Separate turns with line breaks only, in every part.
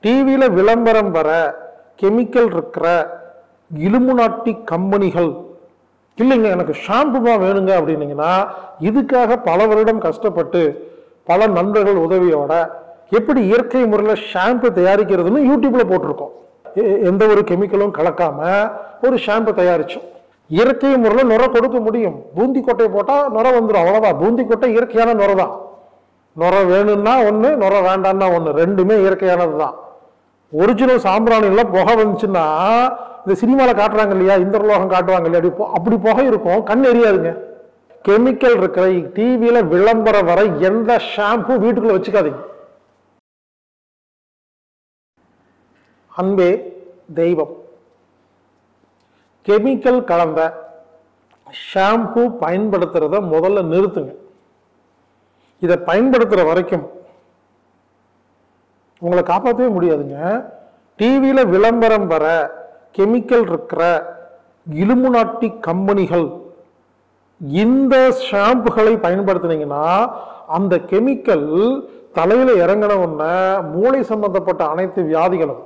டிவியில் விளம்பரம் வர கெமிக்கல் இருக்கிற இலுமுனாட்டி கம்பெனிகள் இல்லைங்க எனக்கு ஷாம்பு தான் வேணுங்க அப்படின்னீங்கன்னா இதுக்காக பல வருடம் கஷ்டப்பட்டு பல நண்பர்கள் உதவியோட எப்படி இயற்கை முறையில் ஷாம்பு தயாரிக்கிறதுன்னு யூடியூப்ல போட்டிருக்கோம் எ- எந்த ஒரு கெமிக்கலும் கலக்காம ஒரு ஷாம்பு தயாரிச்சோம் இயற்கை முறையில் நுர கொடுக்க முடியும் பூந்தி கொட்டை போட்டால் நுர வந்துடும் அவ்வளோதான் பூந்தி கொட்டை இயற்கையான நுர தான் நுர வேணும்னா ஒன்று நுர வேண்டாம்னா ஒன்று ரெண்டுமே இயற்கையானது தான் ஒரிஜினல் சாம்பிராணில புகை வந்துச்சுன்னா இந்த சினிமாவில் காட்டுறாங்க இல்லையா இந்திரலோகம் காட்டுவாங்க இல்லையா அப்படி பொ- அப்படி புகை இருக்கும் கண் எரியாதுங்க கெமிக்கல் இருக்கிற டிவியில விளம்பரம் வர எந்த ஷாம்பு வீட்டுக்குள்ள வச்சுக்காதீங்க அன்பே தெய்வம் கெமிக்கல் கலந்த ஷாம்பு பயன்படுத்துறத முதல்ல நிறுத்துங்க இதை பயன்படுத்துற வரைக்கும் உங்களை காப்பாற்றவே முடியாதுங்க டிவியில் விளம்பரம் வர கெமிக்கல் இருக்கிற இலுமுனாட்டி கம்பெனிகள் இந்த ஷாம்புகளை பயன்படுத்துனீங்கன்னா அந்த கெமிக்கல் தலையில இறங்கின உடனே மூளை சம்பந்தப்பட்ட அனைத்து வியாதிகளும்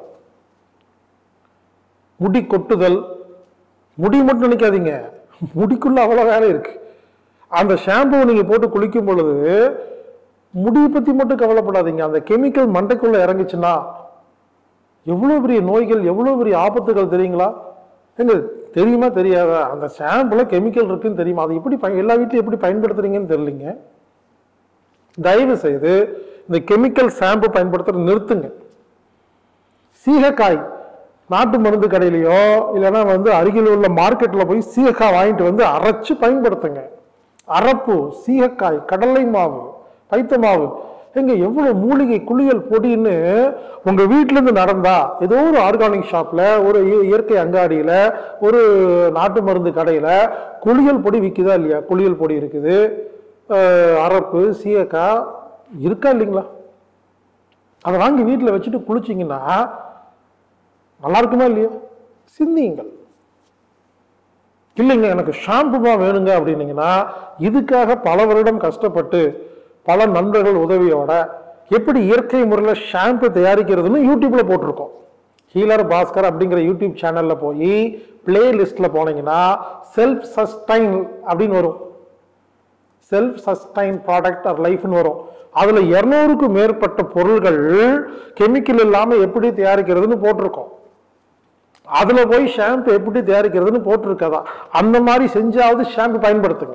முடி கொட்டுதல் முடி மட்டும் நினைக்காதீங்க முடிக்குள்ள அவ்வளோ வேலை இருக்கு அந்த ஷாம்புவை நீங்க போட்டு குளிக்கும் பொழுது முடியை பத்தி மட்டும் கவலைப்படாதீங்க அந்த கெமிக்கல் மண்டைக்குள்ள இறங்குச்சுன்னா எவ்வளவு பெரிய நோய்கள் எவ்வளவு பெரிய ஆபத்துகள் தெரியுங்களா எங்க தெரியுமா தெரியாதா அந்த ஷாம்புல கெமிக்கல் இருக்குன்னு தெரியுமா அது எப்படி பயன் எல்லா வீட்லயும் எப்படி பயன்படுத்துறீங்கன்னு தெரியலீங்க தயவு செய்து இந்த கெமிக்கல் ஷாம்பு பயன்படுத்துறத நிறுத்துங்க சீகக்காய் நாட்டு மருந்து கடையிலையோ இல்லைன்னா வந்து அருகில் உள்ள மார்க்கெட்டில் போய் சீகக்காய் வாங்கிட்டு வந்து அரைச்சு பயன்படுத்துங்க அரப்பு சீகக்காய் கடலை மாவு பைத்த மாவு எங்க எவ்வளவு மூலிகை குளியல் பொடின்னு உங்க வீட்ல இருந்து நடந்தா ஏதோ ஒரு ஆர்கானிக் ஷாப்ல ஒரு இய- இயற்கை அங்காடியில ஒரு நாட்டு மருந்து கடையில குளியல் பொடி விக்குதா இல்லையா குளியல் பொடி இருக்குது அஹ் அரப்பு சீயக்காய் இருக்கா இல்லைங்களா அதை வாங்கி வீட்டில் வச்சுட்டு குளிச்சிங்கன்னா நல்லா இருக்குமா இல்லையா சிந்தியுங்கள் இல்லைங்க எனக்கு ஷாம்பு தான் வேணுங்க அப்படின்னீங்கன்னா இதுக்காக பல வருடம் கஷ்டப்பட்டு பல நண்பர்கள் உதவியோட எப்படி இயற்கை முறையில் ஷாம்பு தயாரிக்கிறதுன்னு யூடியூப்ல போட்டிருக்கோம் ஹீலர் பாஸ்கர் அப்படிங்கிற யூடியூப் சேனல்ல போய் பிளே லிஸ்ட்ல போனீங்கன்னா செல்ஃப் சஸ்டைன் அப்படின்னு வரும் செல்ஃப் சஸ்டைன் ப்ராடக்ட் ஆர் லைஃப்னு வரும் அதுல இருநூறுக்கும் மேற்பட்ட பொருள்கள் கெமிக்கல் இல்லாம எப்படி தயாரிக்கிறதுன்னு போட்டிருக்கோம் அதுல போய் ஷாம்பு எப்படி தயாரிக்கிறதுன்னு போட்டிருக்கதா அந்த மாதிரி செஞ்சாவது ஷாம்பு பயன்படுத்துங்க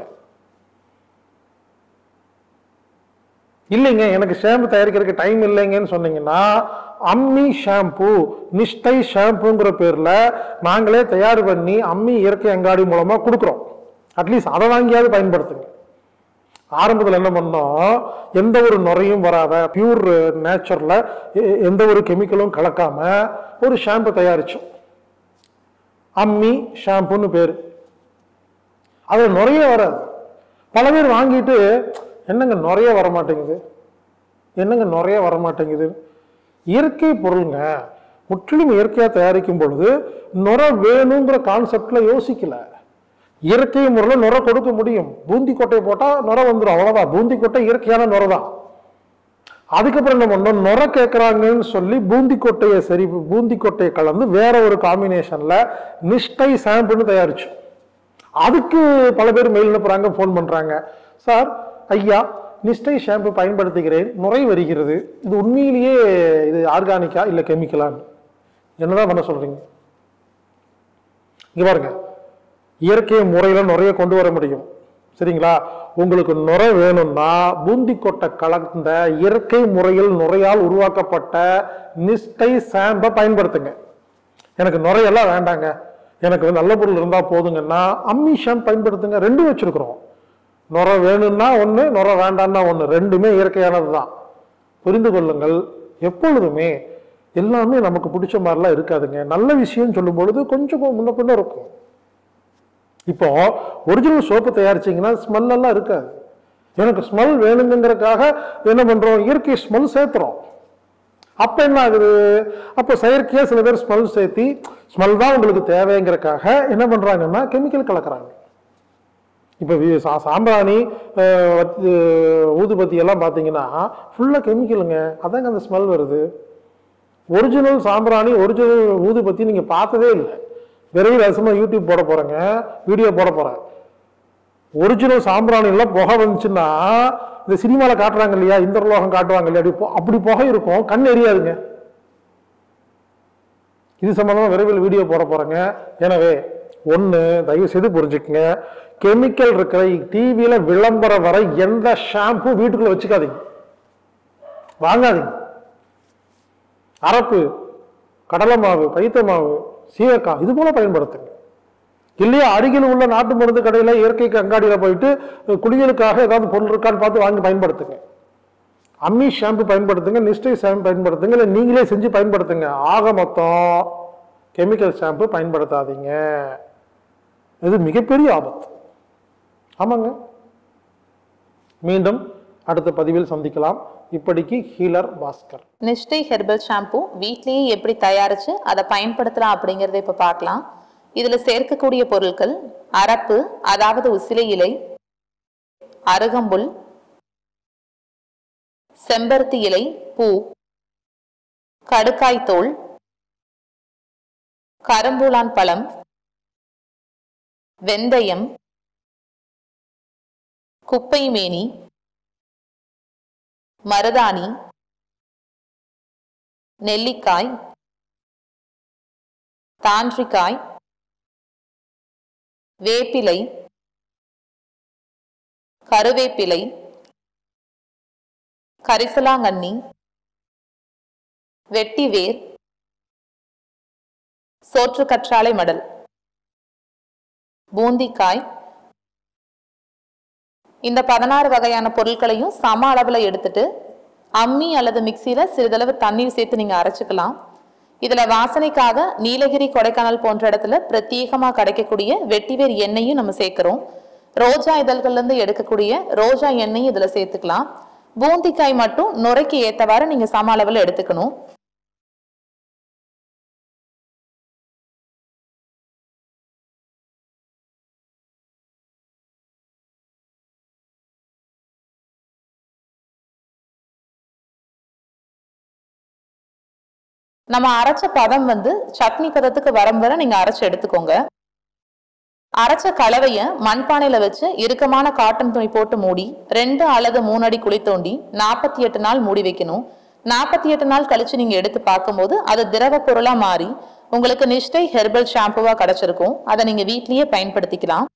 இல்லைங்க எனக்கு ஷாம்பு தயாரிக்கிறதுக்கு டைம் இல்லைங்கன்னு சொன்னீங்கன்னா அம்மி ஷாம்பு நிஷ்டை ஷாம்புங்கிற பேர்ல நாங்களே தயார் பண்ணி அம்மி இயற்கை அங்காடி மூலமா கொடுக்குறோம் அட்லீஸ்ட் அதை வாங்கியாவது பயன்படுத்துங்க ஆரம்பத்தில் என்ன பண்ணோம் எந்த ஒரு நுரையும் வராத பியூர் நேச்சர்ல எந்த ஒரு கெமிக்கலும் கலக்காம ஒரு ஷாம்பு தயாரிச்சோம் அம்மி ஷாம்புன்னு பேர் அது நுரைய வராது பல பேர் வாங்கிட்டு என்னங்க நுரைய வர மாட்டேங்குது என்னங்க நுரைய வர மாட்டேங்குது இயற்கை பொருளுங்க முற்றிலும் இயற்கையாக தயாரிக்கும் பொழுது நுர வேணுங்கிற கான்செப்ட்ல யோசிக்கல இயற்கை முறையில் நுர கொடுக்க முடியும் பூந்தி கொட்டையை போட்டால் நுர வந்துடும் அவ்வளோதான் பூந்தி கொட்டை இயற்கையான நுர தான் அதுக்கப்புறம் என்ன பண்ணோம் நுர கேட்குறாங்கன்னு சொல்லி பூந்தி கொட்டையை சரி பூந்தி கொட்டையை கலந்து வேற ஒரு காம்பினேஷன்ல நிஷ்டை ஷாம்புன்னு தயாரிச்சோம் அதுக்கு பல பேர் மெயில் அனுப்புறாங்க ஃபோன் பண்றாங்க சார் ஐயா நிஷ்டை ஷாம்பு பயன்படுத்துகிறேன் நுரை வருகிறது இது உண்மையிலேயே இது ஆர்கானிக்கா இல்லை கெமிக்கலான்னு என்னதான் பண்ண சொல்றீங்க இங்க பாருங்க இயற்கை முறையில நுரைய கொண்டு வர முடியும் சரிங்களா உங்களுக்கு நுரை வேணும்னா பூந்தி கொட்டை கலந்த இயற்கை முறையில் நுரையால் உருவாக்கப்பட்ட நிஷ்டை ஷாம்பை பயன்படுத்துங்க எனக்கு நுரையெல்லாம் வேண்டாங்க எனக்கு நல்ல பொருள் இருந்தா போதுங்கன்னா அம்மி ஷாம்பு பயன்படுத்துங்க ரெண்டும் வச்சிருக்கிறோம் நுரை வேணும்னா ஒன்று நுரை வேண்டாம்னா ஒன்று ரெண்டுமே இயற்கையானது தான் புரிந்து கொள்ளுங்கள் எப்பொழுதுமே எல்லாமே நமக்கு பிடிச்ச மாதிரிலாம் இருக்காதுங்க நல்ல விஷயம் சொல்லும் பொழுது கொஞ்சம் முன்ன பின்ன இருக்கும் இப்போ ஒரிஜினல் சோப்பு தயாரிச்சீங்கன்னா ஸ்மெல் எல்லாம் இருக்காது எனக்கு ஸ்மெல் வேணுங்கிறதுக்காக என்ன பண்றோம் இயற்கை ஸ்மெல் சேர்த்துறோம் அப்ப என்ன ஆகுது அப்போ செயற்கையா சில பேர் ஸ்மெல் சேர்த்தி ஸ்மெல் தான் உங்களுக்கு தேவைங்கிறதுக்காக என்ன பண்றாங்கன்னா கெமிக்கல் கலக்குறாங்க இப்போ வி- சா- சாம்பிராணி அஹ், வத்து- ஊதுபத்தி எல்லாம் பார்த்தீங்கன்னா ஃபுல்லாக கெமிக்கலுங்க அதாங்க அந்த ஸ்மெல் வருது ஒரிஜினல் சாம்பிராணி ஒரிஜினல் ஊதுபத்தி நீங்க பார்த்ததே இல்லை விரைவில் ரசமா யூடியூப் போட போறேங்க வீடியோ போட போறேன் ஒரிஜினல் சாம்பிராணில புகை வந்துச்சுன்னா இந்த சினிமாவில் காட்டுறாங்க இல்லையா இந்திரலோகம் காட்டுவாங்க இல்லையா அப்படி பொ- அப்படி புகை இருக்கும் கண் எரியாதுங்க இது சம்பந்தமா விரைவில் வீடியோ போட போறேங்க எனவே ஒண்ணு தயவு செய்து புரிஞ்சுக்கங்க கெமிக்கல் இருக்கிற டிவியில விளம்பரம் வர எந்த ஷாம்பு வீட்டுக்குள்ள வச்சுக்காதீங்க வாங்காதீங்க அரப்பு கடலை மாவு பைத்த மாவு சீயக்காய் இது போல பயன்படுத்துங்க இல்லையா அருகில் உள்ள நாட்டு மருந்து கடையில இயற்கைக்கு அங்காடியில போயிட்டு குளியலுக்காக ஏதாவது பொருள் இருக்கான்னு பார்த்து வாங்கி பயன்படுத்துங்க அம்மி ஷாம்பு பயன்படுத்துங்க நிஸ்டை ஷாம்பு பயன்படுத்துங்க இல்லை நீங்களே செஞ்சு பயன்படுத்துங்க ஆக மொத்தம் கெமிக்கல் ஷாம்பு பயன்படுத்தாதீங்க இது மிகப்பெரிய ஆபத்து ஆமாங்க மீண்டும் அடுத்த பதிவில் சந்திக்கலாம் இப்படிக்கு ஹீலர் பாஸ்கர்
நிஷ்டை ஹெர்பல் ஷாம்பு வீட்லயே எப்படி தயாரிச்சு அதை பயன்படுத்தலாம் அப்படிங்கறத இப்ப பார்க்கலாம் இதுல சேர்க்கக்கூடிய பொருட்கள் அரப்பு அதாவது உசிலை இலை அருகம்புல் செம்பருத்தி இலை பூ கடுக்காய் தோல் கரும்பூலான் பழம் வெந்தயம் குப்பை மேனி மருதாணி நெல்லிக்காய் தாண்டிக்காய் வேப்பிலை கருவேப்பிலை கரிசலாங்கண்ணி வெட்டிவேர் சோற்றுக்கற்றாழை மடல் பூந்திக்காய் இந்த பதினாறு வகையான பொருட்களையும் சம அளவுல எடுத்துட்டு அம்மி அல்லது மிக்சியில சிறிதளவு தண்ணீர் சேர்த்து நீங்க அரைச்சுக்கலாம் இதுல வாசனைக்காக நீலகிரி கொடைக்கானல் போன்ற இடத்துல பிரத்யேகமா கிடைக்கக்கூடிய வெட்டிவேர் எண்ணெயும் நம்ம சேர்க்கிறோம் ரோஜா இதழ்கள்ல இருந்து எடுக்கக்கூடிய ரோஜா எண்ணெயும் இதுல சேர்த்துக்கலாம் பூந்திக்காய் மட்டும் நுரைக்கு ஏத்தவாறு நீங்க சம அளவுல எடுத்துக்கணும் நம்ம அரைச்ச பதம் வந்து சட்னி பதத்துக்கு வரம் வரை நீங்க அரைச்சு எடுத்துக்கோங்க அரைச்ச கலவைய மண்பானையில வச்சு இறுக்கமான காட்டன் துணி போட்டு மூடி ரெண்டு அல்லது மூணு அடி குழி தோண்டி நாற்பத்தி எட்டு நாள் மூடி வைக்கணும் நாற்பத்தி எட்டு நாள் கழிச்சு நீங்க எடுத்து பார்க்கும்போது அது திரவ பொருளா மாறி உங்களுக்கு நிஷ்டை ஹெர்பல் ஷாம்புவா கிடைச்சிருக்கும் அதை நீங்க வீட்லயே பயன்படுத்திக்கலாம்